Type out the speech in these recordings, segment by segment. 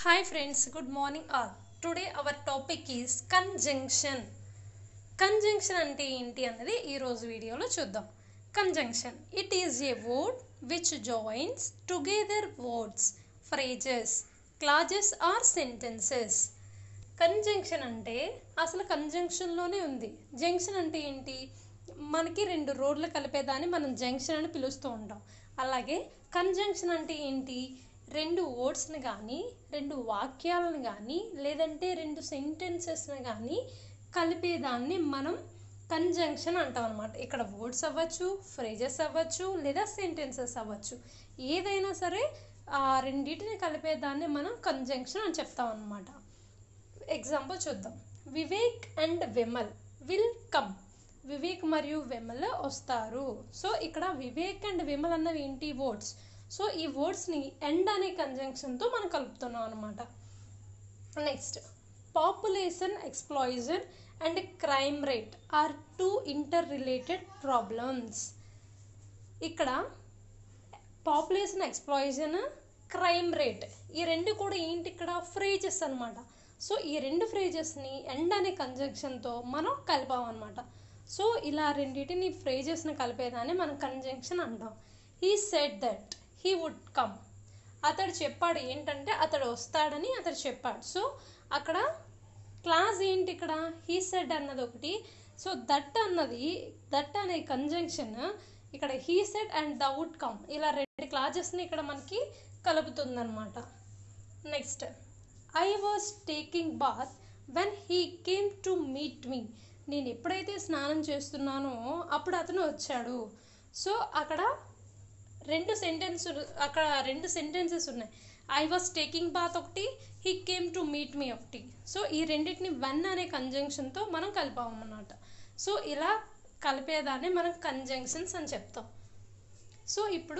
Hi friends, good morning all. Today our topic is conjunction. Conjunction అంటే ఏంటి అన్నది ఈరోజు వీడియోలో చూద్దాం conjunction it is a word which joins together words phrases clauses or sentences conjunction అంటే అసలు కంజంక్షన్లోనే ఉంది జంక్షన్ అంటే ఏంటి మనకి రెండు రోడ్లు కలిపేదాన్ని మనం జంక్షన్ అని పిలుస్తూ ఉంటాం అలాగే కంజంక్షన్ అంటే ఏంటి రెండు వర్డ్స్ని కానీ రెండు వాక్యాలను కానీ లేదంటే రెండు సెంటెన్సెస్ని కానీ కలిపేదాన్ని మనం కంజంక్షన్ అంటాం అనమాట ఇక్కడ వర్డ్స్ అవ్వచ్చు ఫ్రేజెస్ అవ్వచ్చు లేదా సెంటెన్సెస్ అవ్వచ్చు ఏదైనా సరే ఆ రెండింటిని కలిపేదాన్ని మనం కంజంక్షన్ అని చెప్తాం అనమాట ఎగ్జాంపుల్ చూద్దాం Vivek and Vimal will come Vivek మరియు విమల్ వస్తారు సో ఇక్కడ వివేక్ అండ్ విమల్ అన్నవి ఏంటి వర్డ్స్ సో ఈ వర్డ్స్ని ఎండ్ అనే కంజంక్షన్తో మనం కలుపుతున్నాం అనమాట next population explosion and crime rate are two interrelated problems ఇక్కడ పాపులేషన్ ఎక్స్ప్లాయిజన్ క్రైమ్ రేట్ ఈ రెండు కూడా ఏంటి ఇక్కడ ఫ్రేజెస్ అనమాట సో ఈ రెండు ఫ్రేజెస్ని ఎండ్ అనే కంజంక్షన్తో మనం కలిపామన్నమాట సో ఇలా రెండింటిని ఫ్రేజెస్ని కలిపేదాన్ని మనం కంజంక్షన్ అంటాం he said that he would come అతడు చెప్పాడు ఏంటంటే అతడు వస్తాడని అతడు చెప్పాడు సో అక్కడ క్లాస్ ఏంటి ఇక్కడ హీ సెడ్ అన్నది ఒకటి సో దట్ అన్నది దట్ అనే కంజంక్షన్ ఇక్కడ he said and the would come ఇలా రెండు క్లాజెస్ని ఇక్కడ మనకి కలుపుతుందన్నమాట next I was taking bath when he came to meet me నేను ఎప్పుడైతే స్నానం చేస్తున్నానో అప్పుడు అతను వచ్చాడు సో అక్కడ రెండు సెంటెన్స్ అక్కడ రెండు సెంటెన్సెస్ ఉన్నాయి ఐ వాజ్ టేకింగ్ బాత్ ఒకటి he came to meet me ఒకటి సో ఈ రెండింటిని వన్ అనే కంజంక్షన్తో మనం కలిపామన్నమాట సో ఇలా కలిపేదాన్ని మనం కంజంక్షన్స్ అని చెప్తాం సో ఇప్పుడు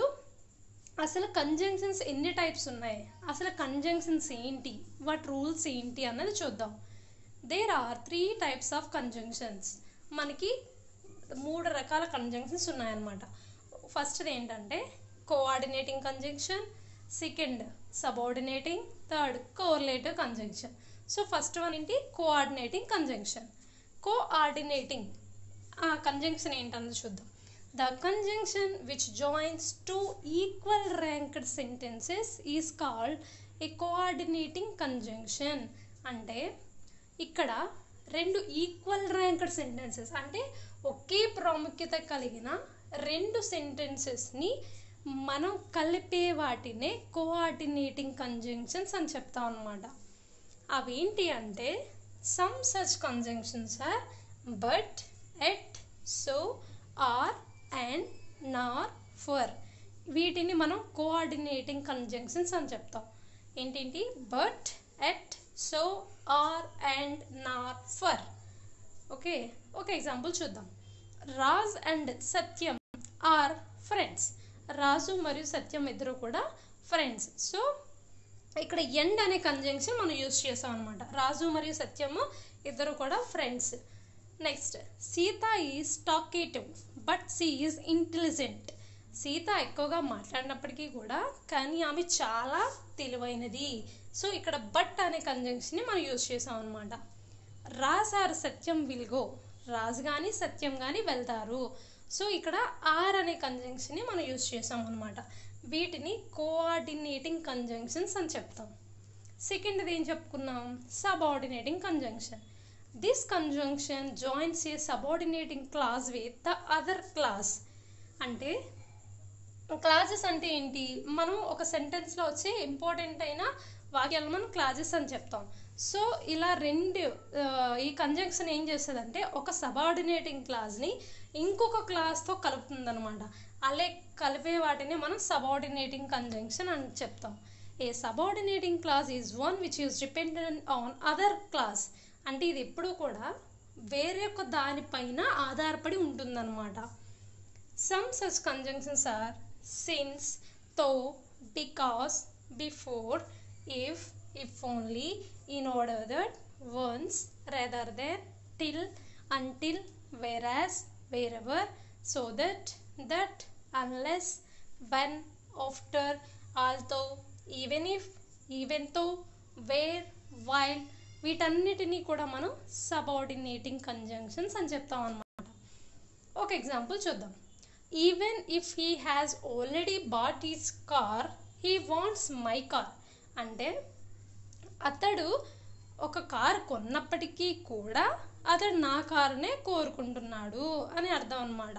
అసలు కంజంక్షన్స్ ఎన్ని టైప్స్ ఉన్నాయి అసలు కంజంక్షన్స్ ఏంటి వాటి రూల్స్ ఏంటి అన్నది చూద్దాం there are three types of conjunctions మనకి మూడు రకాల కంజంక్షన్స్ ఉన్నాయన్నమాట ఫస్ట్ది ఏంటంటే coordinating conjunction second subordinating third coordinative conjunction so first one ఏంటి coordinating conjunction coordinating uh conjunction ఏంటన్నది చూద్దాం the conjunction which joins two equal ranked sentences is called a coordinating conjunction అంటే ఇక్కడ రెండు ఈక్వల్ ర్యాంక్డ్ సెంటెన్సెస్ అంటే ఒకే ప్రాముఖ్యత కలిగిన రెండు సెంటెన్సెస్ని మనం కలిపే వాటినే కోఆర్డినేటింగ్ కంజంక్షన్స్ అని చెప్తాం అనమాట అవేంటి అంటే some such conjunctions are but yet so or and nor for వీటిని మనం కోఆర్డినేటింగ్ కంజంక్షన్స్ అని చెప్తాం ఏంటేంటి but yet so or and nor for okay ఒక ఎగ్జాంపుల్ చూద్దాం Raj and Satyam are friends Raju మరియు సత్యం ఇద్దరు కూడా ఫ్రెండ్స్ సో ఇక్కడ ఎండ్ అనే కంజంక్షన్ మనం యూజ్ చేసాం అనమాట రాజు మరియు సత్యము ఇద్దరు కూడా friends next Sita is talkative but she is intelligent Sita ఎక్కువగా మాట్లాడినప్పటికీ కూడా కానీ ఆమె చాలా తెలివైనది సో ఇక్కడ బట్ అనే కంజంక్షన్ని మనం యూజ్ చేసాం అనమాట Raj or Satyam will go Raju కానీ సత్యం కానీ వెళ్తారు సో ఇక్కడ ఆర్ అనే కంజంక్షన్ని మనం యూజ్ చేసాం అనమాట వీటిని కోఆర్డినేటింగ్ కంజంక్షన్స్ అని చెప్తాం సెకండ్ది ఏం చెప్పుకున్నాం subordinating conjunction this conjunction joins a subordinating clause with the other clause అంటే క్లాజెస్ అంటే ఏంటి మనం ఒక సెంటెన్స్లో వచ్చే ఇంపార్టెంట్ అయిన వాక్యాలను మనం క్లాజెస్ అని చెప్తాం సో ఇలా రెండు ఈ కంజంక్షన్ ఏం చేస్తుందంటే ఒక సబార్డినేటింగ్ క్లాస్ని ఇంకొక క్లాస్తో కలుపుతుంది అనమాట అలా కలిపే వాటిని మనం సబార్డినేటింగ్ కంజంక్షన్ అని చెప్తాం a subordinating clause is one which is dependent on other clause అంటే ఇది ఎప్పుడూ కూడా వేరే ఒక దానిపైన ఆధారపడి ఉంటుందన్నమాట some such conjunctions are since though because before if if only in order that once rather than till until whereas wherever so that that unless when after although even if even though where while వీటన్నిటినీ కూడా మనం subordinating conjunctions అని చెప్తాం అనమాట ఒక example చూద్దాం even if he has already bought his car he wants my car అంటే అతడు ఒక కార్ కొన్నప్పటికీ కూడా అతడు నా కారునే కోరుకుంటున్నాడు అని అర్థం అనమాట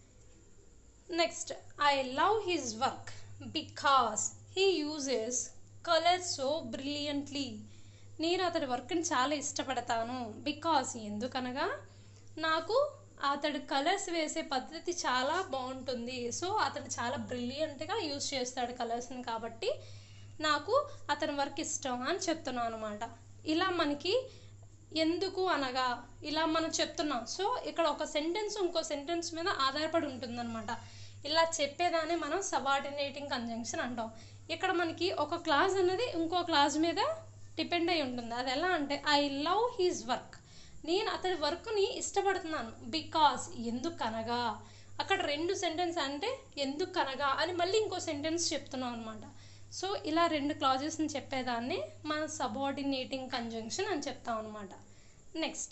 next I love his work because he uses colour so brilliantly నేను అతడి వర్క్ని చాలా ఇష్టపడతాను బికాస్ ఎందుకనగా నాకు అతడు కలర్స్ వేసే పద్ధతి చాలా బాగుంటుంది సో అతడు చాలా బ్రిలియంట్గా యూజ్ చేస్తాడు కలర్స్ని కాబట్టి నాకు అతని వర్క్ ఇష్టం అని చెప్తున్నాను అనమాట ఇలా మనకి ఎందుకు అనగా ఇలా మనం చెప్తున్నాం సో ఇక్కడ ఒక సెంటెన్స్ ఇంకో సెంటెన్స్ మీద ఆధారపడి ఉంటుందన్నమాట ఇలా చెప్పేదాన్ని మనం సబార్డినేటింగ్ కంజంక్షన్ అంటాం ఇక్కడ మనకి ఒక క్లాజ్ అన్నది ఇంకో క్లాజ్ మీద డిపెండ్ అయి ఉంటుంది అది ఎలా అంటే ఐ లవ్ హీజ్ వర్క్ నేను అతడి వర్క్ని ఇష్టపడుతున్నాను బికాస్ ఎందుకనగా అక్కడ రెండు సెంటెన్స్ అంటే ఎందుకనగా అని మళ్ళీ ఇంకో సెంటెన్స్ చెప్తున్నాం అనమాట సో ఇలా రెండు క్లాజెస్ని చెప్పేదాన్ని మనం సబార్డినేటింగ్ కంజంక్షన్ అని చెప్తాం అనమాట నెక్స్ట్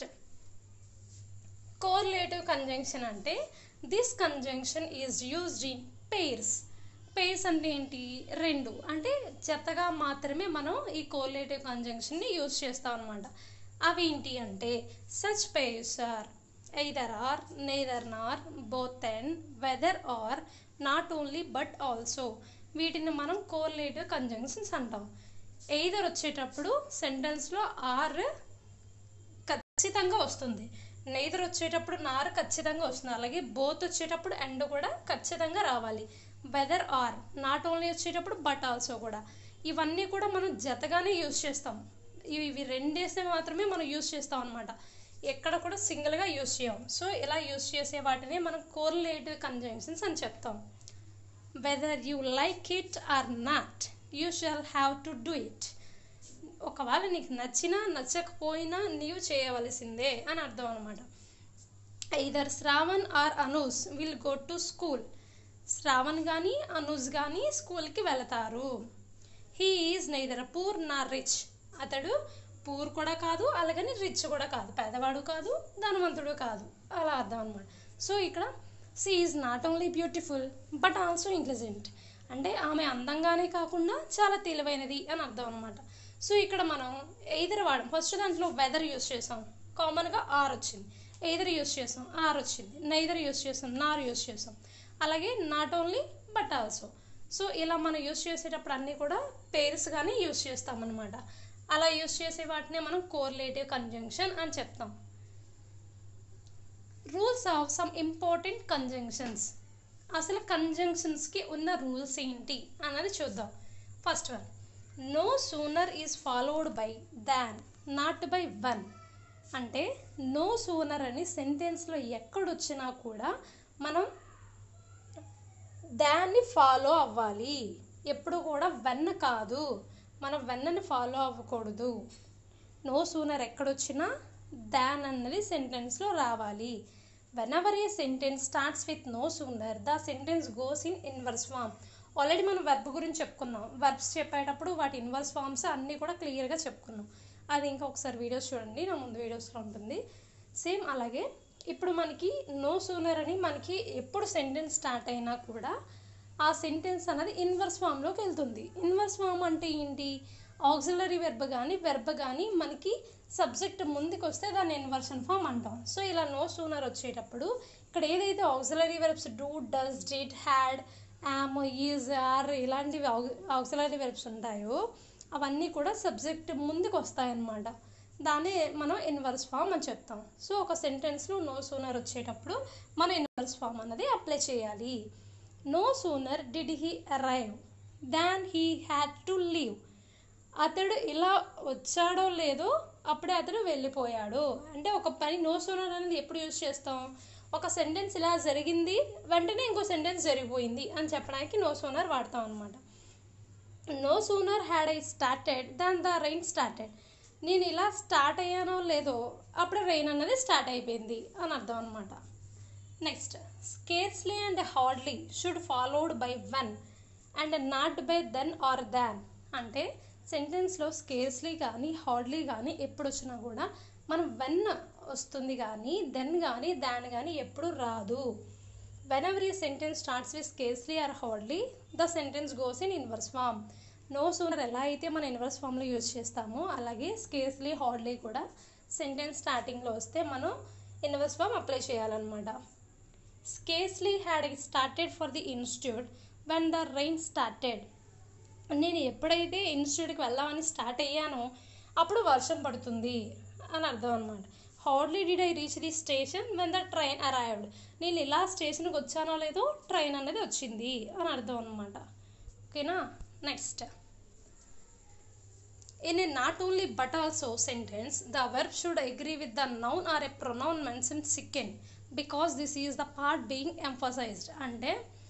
కోరిలేటివ్ కంజంక్షన్ అంటే this conjunction is used in pairs pairs అంటే ఏంటి రెండు అంటే జతగా మాత్రమే మనం ఈ కోరిలేటివ్ కంజంక్షన్ని యూజ్ చేస్తాం అనమాట అవి ఏంటి అంటే such pairs are either or neither nor both and whether or not only but also వీటిని మనం కోరిలేటివ్ కంజంక్షన్స్ అంటాం ఎయిదర్ వచ్చేటప్పుడు సెంటెన్స్లో ఆర్ ఖచ్చితంగా వస్తుంది నెయిదర్ వచ్చేటప్పుడు నార్ ఖచ్చితంగా వస్తుంది అలాగే బోత్ వచ్చేటప్పుడు ఎండ్ కూడా ఖచ్చితంగా రావాలి వెదర్ ఆర్ నాట్ ఓన్లీ వచ్చేటప్పుడు బట్ ఆల్సో కూడా ఇవన్నీ కూడా మనం జతగానే యూజ్ చేస్తాం ఇవి ఇవి రెండేస్తే మాత్రమే మనం యూజ్ చేస్తాం అనమాట ఎక్కడ కూడా సింగిల్గా యూజ్ చేయం సో ఇలా యూజ్ చేసే వాటిని మనం కోరిలేటివ్ కంజంక్షన్స్ అని చెప్తాం whether you like it or not you shall have to do it ఒకవేళ నీకు నచ్చినా నచ్చకపోయినా నీవు చేయవలసిందే అని అర్థం అనమాట either Shravan or Anoos will go to school Shravan కానీ అనూస్ కానీ స్కూల్కి వెళతారు he is neither poor nor rich అతడు పూర్ కూడా కాదు అలాగని రిచ్ కూడా కాదు పేదవాడు కాదు ధనవంతుడు కాదు అలా అర్థం అనమాట సో ఇక్కడ she is not only beautiful but also intelligent అంటే ఆమె అందంగానే కాకుండా చాలా తెలివైనది అని అర్థం అనమాట సో ఇక్కడ మనం ఎయిదర్ వాడడం ఫస్ట్ దాంట్లో వెదర్ యూస్ చేసాం కామన్గా ఆర్ వచ్చింది ఎయిదర్ యూస్ చేసాం ఆర్ వచ్చింది నైదర్ యూస్ చేసాం నార్ యూస్ చేసాం అలాగే not only but also so ఇలా మనం యూస్ చేసేటప్పుడు అన్నీ కూడా పేర్స్ కానీ యూస్ చేస్తామన్నమాట అలా యూస్ చేసే వాటిని మనం కోరిలేటివ్ కంజంక్షన్ అని చెప్తాం rules of some important conjunctions అసలు కంజంక్షన్స్కి ఉన్న రూల్స్ ఏంటి అన్నది చూద్దాం first one no sooner is followed by than not by one అంటే నో సూనర్ అని సెంటెన్స్లో ఎక్కడొచ్చినా కూడా మనం దాన్ని ఫాలో అవ్వాలి ఎప్పుడు కూడా వెన్న కాదు మనం వెన్నని ఫాలో అవ్వకూడదు నో సూనర్ ఎక్కడొచ్చినా దాన్ అన్నది సెంటెన్స్లో రావాలి whenever a sentence starts with no sooner the sentence goes in inverse form already మనం వెర్బ్ గురించి చెప్పుకున్నాం వెర్బ్స్ చెప్పేటప్పుడు వాటి ఇన్వర్స్ ఫామ్స్ అన్నీ కూడా క్లియర్గా చెప్పుకున్నాం అది ఇంకా ఒకసారి వీడియోస్ చూడండి నా ముందు వీడియోస్లో ఉంటుంది సేమ్ అలాగే ఇప్పుడు మనకి నో సూనర్ అని మనకి ఎప్పుడు సెంటెన్స్ స్టార్ట్ అయినా కూడా ఆ సెంటెన్స్ అనేది ఇన్వర్స్ ఫామ్లోకి వెళ్తుంది ఇన్వర్స్ ఫామ్ అంటే ఏంటి ఆక్సిలరీ వెర్బ్ కానీ వెర్బ్ కానీ మనకి సబ్జెక్ట్ ముందుకు వస్తే దాన్ని ఇన్వర్షన్ ఫామ్ అంటాం సో ఇలా నో సూనర్ వచ్చేటప్పుడు ఇక్కడ ఏదైతే auxiliary verbs do does did had am is are ఇలాంటివి ఆక్సిలరీ వెర్బ్స్ ఉంటాయో అవన్నీ కూడా సబ్జెక్ట్ ముందుకు వస్తాయన్నమాట దాన్ని మనం ఇన్వర్స్ ఫామ్ అని చెప్తాం సో ఒక సెంటెన్స్లో నో సూనర్ వచ్చేటప్పుడు మనం ఇన్వర్స్ ఫామ్ అన్నది అప్లై చేయాలి no sooner did he arrive than he had to leave అతడు ఇలా వచ్చాడో లేదో అప్పుడే అతడు వెళ్ళిపోయాడు అంటే ఒక పని నో సూనర్ అనేది ఎప్పుడు యూజ్ చేస్తాం ఒక సెంటెన్స్ ఇలా జరిగింది వెంటనే ఇంకో సెంటెన్స్ జరిగిపోయింది అని చెప్పడానికి నో సూనర్ వాడతాం అనమాట no sooner had I started than the rain started నేను ఇలా స్టార్ట్ అయ్యానో లేదో అప్పుడే రెయిన్ అన్నది స్టార్ట్ అయిపోయింది అని అర్థం అనమాట next scarcely and hardly should followed by when and not by then or than అంటే సెంటెన్స్లో స్కేర్స్లీ కానీ హార్డ్లీ కానీ ఎప్పుడు వచ్చినా కూడా మనం వెన్ వస్తుంది కానీ దెన్ కానీ దాన్ కానీ ఎప్పుడు రాదు వెన్ ఎవర్ ఈ sentence starts with scarcely or hardly the sentence goes in inverse form no sooner ఎలా అయితే మనం ఇన్వర్స్ ఫామ్లో యూజ్ చేస్తామో అలాగే స్కేర్స్లీ హార్డ్లీ కూడా సెంటెన్స్ స్టార్టింగ్లో వస్తే మనం ఇన్వర్స్ ఫామ్ అప్లై చేయాలన్నమాట scarcely had started for the institute when the rain started నేను ఎప్పుడైతే ఇన్స్టిట్యూట్కి వెళ్దామని స్టార్ట్ అయ్యానో అప్పుడు వర్షం పడుతుంది అని అర్థం అనమాట hardly did I reach the station when the train arrived నేను ఇలా స్టేషన్కి వచ్చానో లేదో ట్రైన్ అనేది వచ్చింది అని అర్థం అనమాట ఓకేనా next In a not only but also sentence, the verb should agree with the noun or a pronoun mentioned second because this is the part being emphasized. అంటే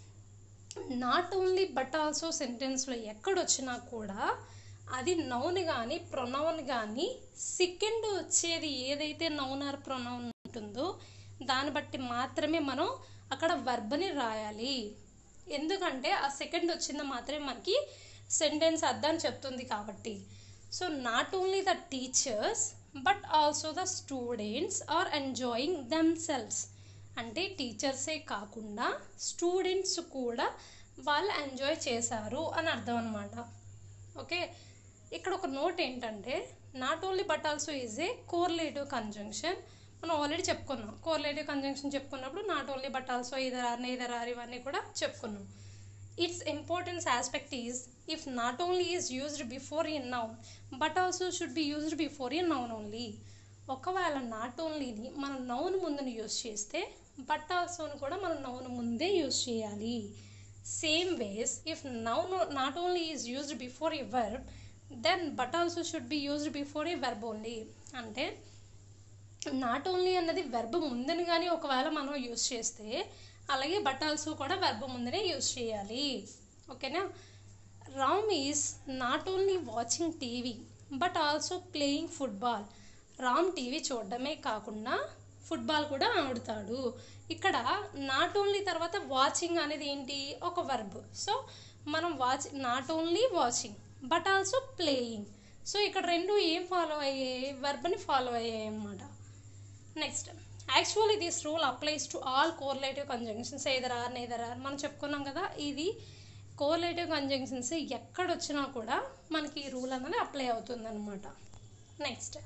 నాట్ ఓన్లీ బట్ ఆల్సో సెంటెన్స్లో ఎక్కడొచ్చినా కూడా అది noun కానీ pronoun కానీ second వచ్చేది ఏదైతే noun are pronoun ఉంటుందో దాన్ని బట్టి మాత్రమే మనం అక్కడ వర్బ్ని రాయాలి ఎందుకంటే ఆ సెకండ్ వచ్చింది మాత్రమే మనకి సెంటెన్స్ అర్థం చెప్తుంది కాబట్టి so not only the teachers but also the students are enjoying themselves అంటే టీచర్సే కాకుండా స్టూడెంట్స్ కూడా వాళ్ళు ఎంజాయ్ చేశారు అని అర్థం అనమాట ఓకే ఇక్కడ ఒక నోట్ ఏంటంటే not only but also is a correlative conjunction మనం ఆల్రెడీ చెప్పుకున్నాం కోర్లేటివ్ కంజంక్షన్ చెప్పుకున్నప్పుడు not only but also either or neither or ఇవన్నీ కూడా చెప్పుకున్నాం it's importance aspect is if not only is used before in noun but also should be used before in noun only ఒకవేళ not ఓన్లీని మనం noun ముందుని use చేస్తే but ఆల్సోని కూడా మనం నౌన్ ముందే యూజ్ చేయాలి same ways if noun not only is used before a verb then but also should be used before a verb only అంటే నాట్ ఓన్లీ అన్నది వెర్బ్ ముందని కానీ ఒకవేళ మనం యూజ్ చేస్తే అలాగే బట్ ఆల్సో కూడా వెర్బ్ ముందరే యూజ్ చేయాలి ఓకేనా Ram is not only watching TV but also playing football Ram TV చూడడమే కాకుండా ఫుట్బాల్ కూడా ఆడుతాడు ఇక్కడ నాట్ ఓన్లీ తర్వాత వాచింగ్ అనేది ఏంటి ఒక వర్బ్ సో మనం watch not only watching but also playing so ఇక్కడ రెండు ఏం ఫాలో అయ్యాయి వర్బ్ని ఫాలో అయ్యాయి అన్నమాట next actually this rule applies to all correlative conjunctions either or neither or మనం చెప్పుకున్నాం కదా ఇది కోర్లేటివ్ కంజంక్షన్స్ ఎక్కడొచ్చినా కూడా మనకి ఈ రూల్ అనేది అప్లై అవుతుంది అనమాట next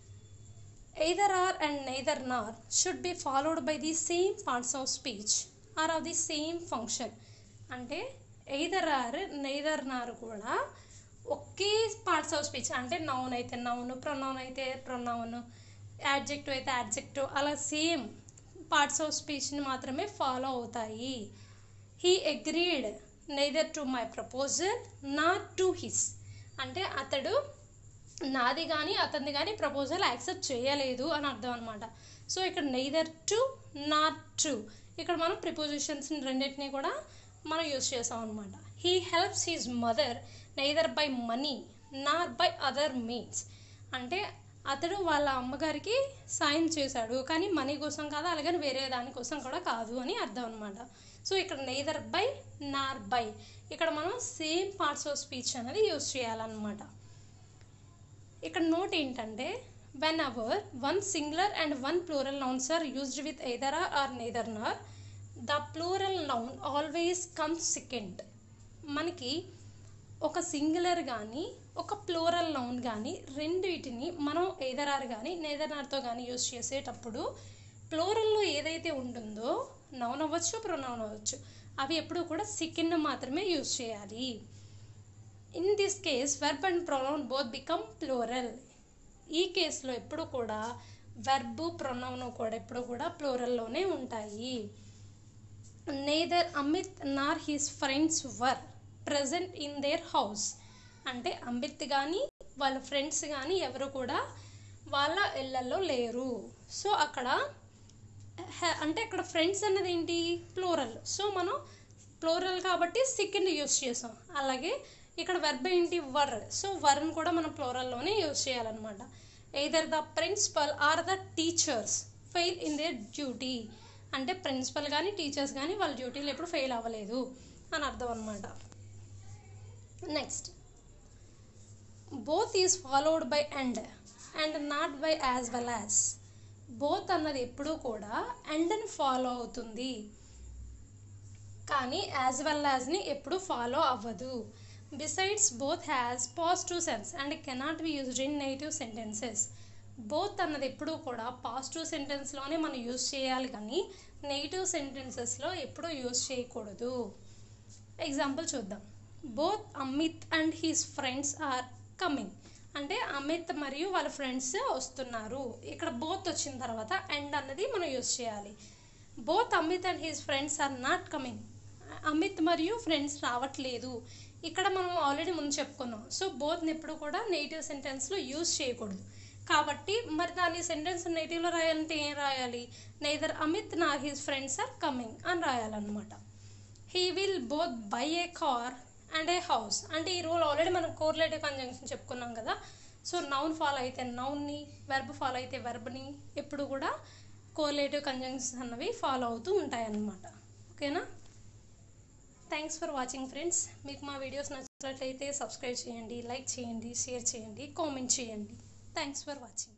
either or and neither nor should be followed by the same parts of speech or of the same function అంటే ఎయిదర్ ఆర్ నైదర్ నార్ కూడా ఒకే పార్ట్స్ ఆఫ్ స్పీచ్ అంటే నౌన్ అయితే నౌన్ ప్రొనౌన్ అయితే pronoun adjective అయితే adjective అలా same parts of స్పీచ్ని మాత్రమే ఫాలో అవుతాయి he agreed neither to my proposal not to his అంటే అతడు నాది కానీ అతనిది కానీ ప్రపోజల్ యాక్సెప్ట్ చేయలేదు అని అర్థం అనమాట సో ఇక్కడ నైదర్ టు నాట్ టు ఇక్కడ మనం ప్రిపోజిషన్స్ రెండింటినీ కూడా మనం యూస్ చేసాం అనమాట he helps his mother neither by money not by other means అంటే అతడు వాళ్ళ అమ్మగారికి సాయం చేశాడు కానీ మనీ కోసం కాదు అలాగని వేరే దానికోసం కూడా కాదు అని అర్థం అనమాట సో ఇక్కడ నైదర్ బై నార్ బై ఇక్కడ మనం సేమ్ పార్ట్స్ ఆఫ్ స్పీచ్ అనేది యూస్ చేయాలన్నమాట ఇక్కడ నోట్ ఏంటంటే when our one singular and one plural nouns are used with either or neither nor the plural noun always comes second మనకి ఒక సింగులర్ కానీ ఒక ప్లూరల్ నౌన్ కానీ రెండింటిని మనం ఎదరార్ కానీ నేదర్నార్తో కానీ యూజ్ చేసేటప్పుడు ప్లూరల్లో ఏదైతే ఉంటుందో నౌన్ అవ్వచ్చు ప్రొనౌన్ అవ్వచ్చు అవి ఎప్పుడు కూడా సెకండ్ మాత్రమే యూజ్ చేయాలి in this case verb and pronoun both become plural ఈ కేసులో ఎప్పుడు కూడా వెర్బ్ ప్రొనౌన్ కూడా ఎప్పుడు కూడా ప్లూరల్లోనే ఉంటాయి neither Amit nor his friends were present in their house అంటే అమిత్ కానీ వాళ్ళ ఫ్రెండ్స్ కానీ ఎవరు కూడా వాళ్ళ ఇళ్ళల్లో లేరు సో అక్కడ హె- అంటే అక్కడ ఫ్రెండ్స్ అన్నది ఏంటి ప్లూరల్ సో మనం ప్లూరల్ కాబట్టి సెకండ్ యూస్ చేసాం అలాగే ఇక్కడ వెర్బ్ ఏంటి వర్ సో వర్ని కూడా మనం ప్లూరల్లోనే యూస్ చేయాలన్నమాట either the principal or the teachers fail in their duty అంటే ప్రిన్సిపల్ కానీ టీచర్స్ కానీ వాళ్ళ డ్యూటీలు ఎప్పుడు ఫెయిల్ అవ్వలేదు అని అర్థం అనమాట next both is followed by and and not by as well as both అన్నది ఎప్పుడూ కూడా అండ్ని ఫాలో అవుతుంది కానీ యాజ్ వెల్ యాజ్ని ఎప్పుడు ఫాలో అవ్వదు besides both has positive sense and cannot be used in negative sentences both అన్నది ఎప్పుడూ కూడా పాజిటివ్ సెంటెన్స్లోనే మనం యూజ్ చేయాలి కానీ నెగిటివ్ సెంటెన్సెస్లో ఎప్పుడూ యూజ్ చేయకూడదు ఎగ్జాంపుల్ చూద్దాం both Amit and his friends are coming అంటే అమిత్ మరియు వాళ్ళ ఫ్రెండ్స్ వస్తున్నారు ఇక్కడ బోత్ వచ్చిన తర్వాత అండ్ అన్నది మనం యూజ్ చేయాలి both Amit and his friends are not coming Amit మరియు ఫ్రెండ్స్ రావట్లేదు ఇక్కడ మనం ఆల్రెడీ ముందు చెప్పుకున్నాం సో బోత్ని ఎప్పుడు కూడా నెగిటివ్ సెంటెన్స్లో యూజ్ చేయకూడదు కాబట్టి మరి దాని సెంటెన్స్ నెగిటివ్లో రాయాలంటే ఏం రాయాలి నైదర్ అమిత్ నా హిస్ ఫ్రెండ్స్ ఆర్ కమింగ్ అని రాయాలన్నమాట he will both buy a car and a house అంటే ఈ రూల్ ఆల్రెడీ మనం కోర్లేటివ్ కంజంక్షన్ చెప్పుకున్నాం కదా సో నౌన్ ఫాలో అయితే నౌన్ని వెర్బ్ ఫాలో అయితే వెర్బ్ని ఎప్పుడు కూడా కోర్లేటివ్ కంజంక్షన్స్ అన్నవి ఫాలో అవుతూ ఉంటాయన్నమాట ఓకేనా థ్యాంక్స్ ఫర్ వాచింగ్ ఫ్రెండ్స్ మీకు మా వీడియోస్ నచ్చినట్లయితే సబ్స్క్రైబ్ చేయండి లైక్ చేయండి షేర్ చేయండి కామెంట్ చేయండి థ్యాంక్స్ ఫర్ వాచింగ్